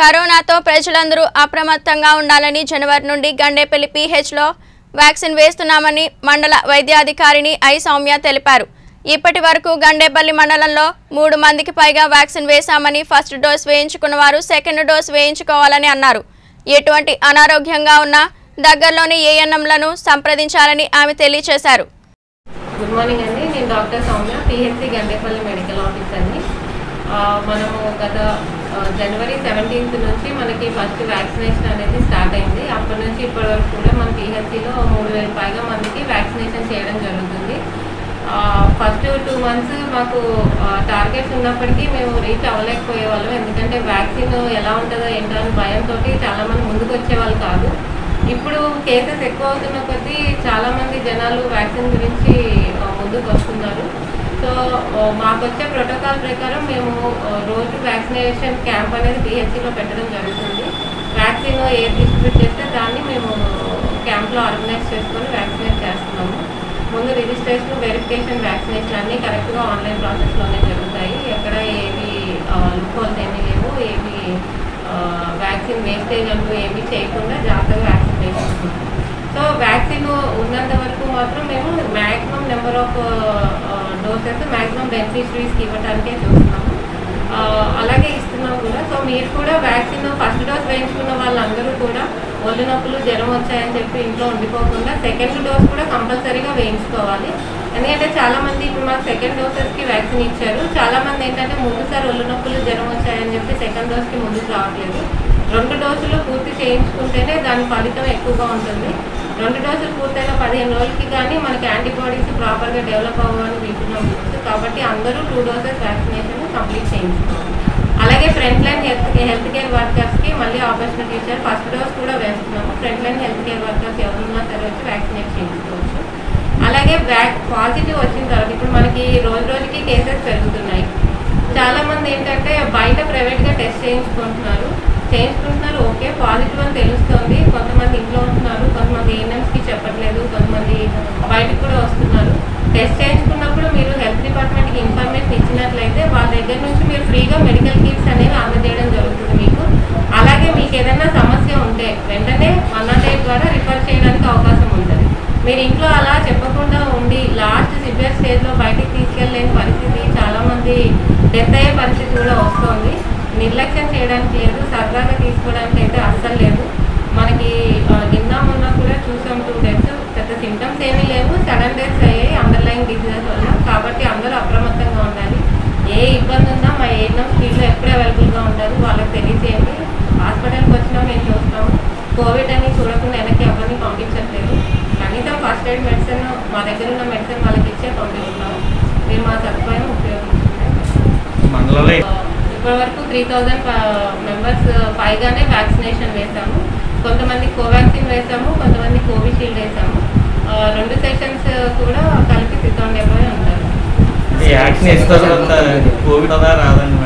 కరోనాతో ప్రజలందరూ అప్రమత్తంగా ఉండాలని జనవరి నుండి గండేపల్లి పీహెచ్లో వ్యాక్సిన్ వేస్తున్నామని మండల వైద్యాధికారిని ఐ సౌమ్య తెలిపారు ఇప్పటి వరకు గండేపల్లి మండలంలో మూడు మందికి పైగా వ్యాక్సిన్ వేశామని ఫస్ట్ డోస్ వేయించుకున్న వారు సెకండ్ డోస్ వేయించుకోవాలని అన్నారు ఎటువంటి అనారోగ్యంగా ఉన్నా దగ్గరలోని ఏఎన్ఎంలను సంప్రదించాలని ఆమె తెలియజేశారు గుడ్ మార్నింగ్ అండి నేను doctor Soumya PHC Gandepalli medical ఆఫీసర్ని ఆ, మనము గత ఆ, జనవరి సెవెంటీన్త్ నుంచి మనకి ఫస్ట్ వ్యాక్సినేషన్ అనేది స్టార్ట్ అయింది అప్పటి నుంచి ఇప్పటి వరకు కూడా మన పిహెచ్సిలో మూడు వేల పైగా మందికి వ్యాక్సినేషన్ చేయడం జరుగుతుంది ఫస్ట్ టూ మంత్స్ మాకు టార్గెట్స్ ఉన్నప్పటికీ మేము రీచ్ అవ్వలేకపోయే వాళ్ళం ఎందుకంటే వ్యాక్సిన్ ఎలా ఉంటుందో ఏంటో అని భయంతో చాలామంది ముందుకు వచ్చేవాళ్ళు కాదు ఇప్పుడు కేసెస్ ఎక్కువ అవుతున్న కొద్దీ చాలా మంది జనాలు వ్యాక్సిన్ గురించి ఆ, ముందుకు వస్తున్నారు సో ఆ, మాకు వచ్చే ప్రోటోకాల్ ప్రకారం మేము ఆ, రోజు వ్యాక్సినేషన్ క్యాంప్ అనేది పిహెచ్సిలో పెట్టడం జరుగుతుంది వ్యాక్సిన్ ఏ డిస్ట్రిబ్యూట్ చేస్తే దాన్ని మేము క్యాంప్లో ఆర్గనైజ్ చేసుకొని వ్యాక్సినేట్ చేస్తున్నాము ముందు రిజిస్ట్రేషన్ వెరిఫికేషన్ వ్యాక్సినేషన్ అన్నీ కరెక్ట్గా ఆన్లైన్ ప్రాసెస్లోనే జరుగుతాయి ఎక్కడ ఏవి లుకోల్స్ ఏమీ లేవు ఏవి వ్యాక్సిన్ వేస్టేజ్ అంటూ ఏమీ చేయకుండా జాగ్రత్తగా వ్యాక్సిన్ వేసుకుంటున్నాం సో వ్యాక్సిన్ ఉన్నంత వరకు మాత్రం మేము maximum number of doses maximum బెనిఫిషరీస్కి ఇవ్వడానికే చూస్తున్నాము ఆ, అలాగే ఇస్తున్నాం కూడా సో మీరు కూడా వ్యాక్సిన్ ఫస్ట్ డోస్ వేయించుకున్న వాళ్ళందరూ కూడా ఒళ్ళు నొప్పులు జ్వరం వచ్చాయని చెప్పి ఇంట్లో ఉండిపోకుండా సెకండ్ డోస్ కూడా కంపల్సరీగా వేయించుకోవాలి ఎందుకంటే చాలా మంది ఇప్పుడు మాకు సెకండ్ డోసెస్కి వ్యాక్సిన్ ఇచ్చారు చాలా మంది ఏంటంటే ముందుసారి ఒళ్ళు నొప్పులు జ్వరం వచ్చాయని చెప్పి సెకండ్ డోస్కి ముందుకు రావట్లేదు రెండు డోసులు పూర్తి చేయించుకుంటేనే దాని ఫలితం ఎక్కువగా ఉంటుంది రెండు డోసులు పూర్తయిన పదిహేను రోజులకి కానీ మనకి యాంటీబాడీస్ ప్రాపర్గా డెవలప్ అవ్వని వింటున్నాం కాబట్టి అందరూ టూ డోసెస్ వ్యాక్సినేషన్ కంప్లీట్ చేయించుకోవాలి అలాగే front line health health care వర్కర్స్కి మళ్ళీ ఆపర్చునిటీ ఇచ్చారు ఫస్ట్ డోస్ కూడా వేస్తున్నాము front line health care workers ఎవరున్నా సరే వచ్చి వ్యాక్సినేట్ చేయించుకోవచ్చు అలాగే వ్యాక్ పాజిటివ్ వచ్చిన తర్వాత ఇప్పుడు మనకి రోజు రోజుకి కేసెస్ పెరుగుతున్నాయి చాలా మంది ఏంటంటే బయట ప్రైవేట్గా టెస్ట్ చేయించుకుంటున్నారు చేయించుకుంటున్నారు ఓకే పాజిటివ్ అని తెలుస్తుంది కొంతమంది ఇంట్లో ఉంటున్నారు కొంతమంది ఏఎన్ఎంస్కి చెప్పట్లేదు కొంతమంది బయటకు కూడా వస్తున్నారు టెస్ట్ చేయించుకున్నప్పుడు మీరు హెల్త్ డిపార్ట్మెంట్కి ఇన్ఫర్మేషన్ ఇచ్చినట్లయితే వాళ్ళ దగ్గర నుంచి మీరు ఫ్రీగా మెడికల్ కిట్స్ అనేవి అందజేయడం జరుగుతుంది మీకు అలాగే మీకు ఏదైనా సమస్య ఉంటే వెంటనే వన్ నాట్ ఎయిట్ ద్వారా రిఫర్ చేయడానికి అవకాశం ఉంటుంది మీరు ఇంట్లో అలా చెప్పకుండా ఉండి లాస్ట్ సివియర్ స్టేజ్లో బయటికి తీసుకెళ్ళలేని పరిస్థితి చాలామంది డెత్ అయ్యే పరిస్థితి కూడా వస్తుంది నిర్లక్ష్యం చేయడానికి లేదు సరదాగా తీసుకోవడానికి అయితే అస్సలు లేదు మనకి ఆ, నిన్న మొన్న కూడా చూసాం టూ డేస్ పెద్ద సిమ్టమ్స్ ఏమీ లేవు సడన్ డెత్స్ అయ్యాయి అండర్లైన్ డిసీజెస్ వల్ల కాబట్టి అందరూ అప్రమత్తంగా ఉండాలి ఏ ఇబ్బంది ఉన్నా మా ఏఎన్ఎం ఫీల్డ్లో ఎప్పుడు అవైలబుల్గా ఉంటారు వాళ్ళకి తెలియజేయండి హాస్పిటల్కి వచ్చినా మేము చూస్తాము కోవిడ్ అని చూడకుండా వెనక్కి ఎవరిని పంపించట్లేదు కనీసం ఫస్ట్ ఎయిడ్ మెడిసిన్ మా దగ్గర ఉన్న మెడిసిన్ వాళ్ళకి ఇచ్చే పంపిస్తున్నాము మీరు మా సదుపాయం ఉపయోగించుకుంటాం మండలంలో ఇప్పటి వరకు త్రీ థౌజండ్ మెంబర్స్ పైగానే వ్యాక్సినేషన్ వేసాము కొంతమంది కోవాక్సిన్ వేసాము కొంతమంది కోవిషీల్డ్ వేసాము ఆ, రెండు సెషన్స్ కూడా కలిపి సిక్స్ హండ్రెడ్ ఉంటారు ఈ వ్యాక్సిన్ వేసిన తర్వాత కోవిడ్ అదా రాదండి